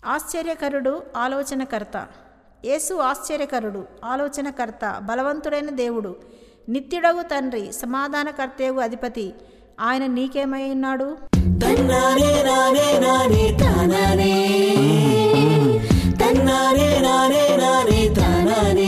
ఆశ్చర్యకరుడు ఆలోచనకర్త యేసు ఆశ్చర్యకరుడు ఆలోచనకర్త బలవంతుడైన దేవుడు నిత్యుడగు తండ్రి సమాధానకర్తయగు అధిపతి ఆయన నీకేమై ఉన్నాడు తన్నానే నానే నానే తానానే తన్నానే నానే నానే తానానే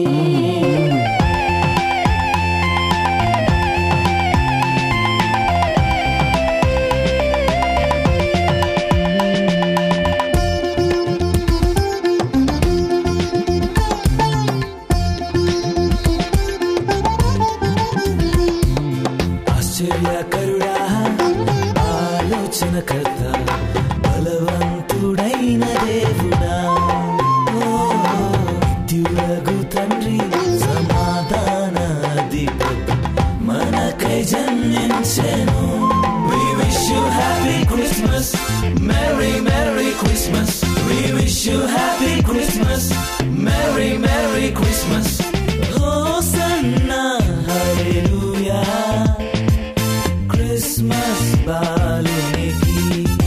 ఆశ్చర్యకరుడా ఆలోచనకర్త బలవంతుడైన దేవుడా ఓ, నిత్యుడగు తండ్రి సమాధాన అధిపతి మనకై జన్మించెను We wish you happy Christmas Merry Merry Christmas We wish you happy Christmas Merry Merry Christmas Hosanna Hallelujah Christmas బాలునికి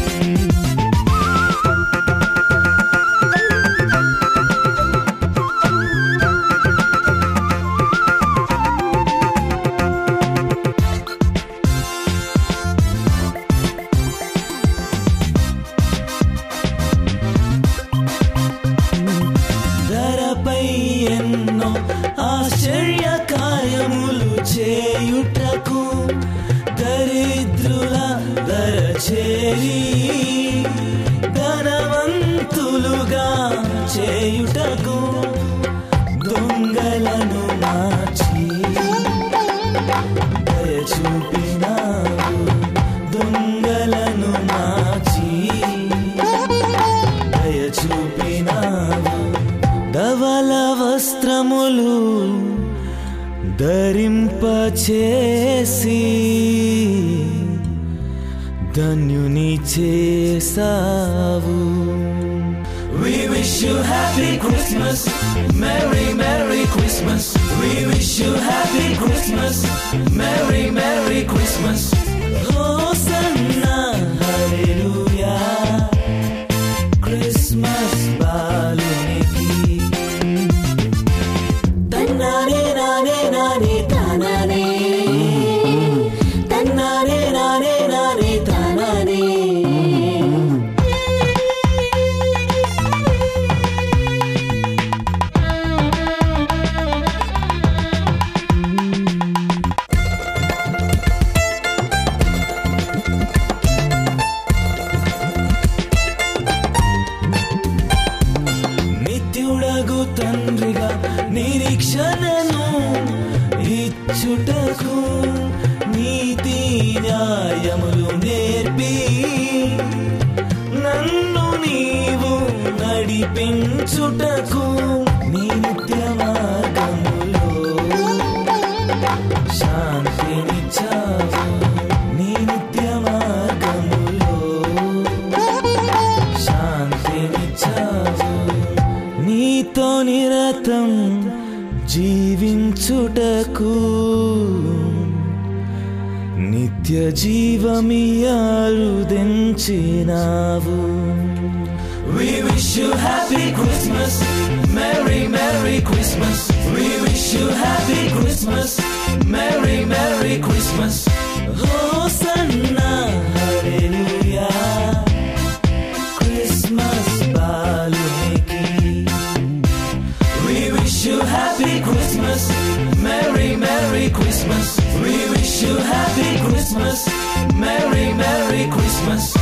ధరపై ఎన్నో ఆశ్చర్య కార్యములు చేయుటకు దరిద్రుల ధర చేరి ధనవంతులుగా చేయుటకు దొంగలను మార్చి దయ చూపినావు దొంగలను మార్చి దయ చూపినావు ధవల వస్త్రములు ధరింపచేసి ధన్యుని చేసావు We wish you happy Christmas Merry Merry Christmas We wish you happy Christmas Merry Merry Christmas Hosanna Hallelujah Christmas బాలునికి తన్నానే నానే నానే తానానే తన్నానే నానే నానే తానానే నిత్యుడగు తండ్రిగా నిరీక్షణను ఇచ్చుటకు నీతి న్యాయములు నేర్పి నన్ను నీవు నడిపించుటకు నీ నిత్య మార్గములో శాంతినిచ్చావు నీ నిత్య మార్గములో శాంతినిచ్చావు నీతో నిరతం జీవించుటకు నిత్య జీవమియారుదెంచినావు We wish you happy Christmas Merry Merry Christmas We wish you happy Christmas Merry Merry Christmas Hosanna Hallelujah Christmas బాలునికి We wish you happy Christmas Merry Merry Christmas We wish you happy Christmas Merry Merry Christmas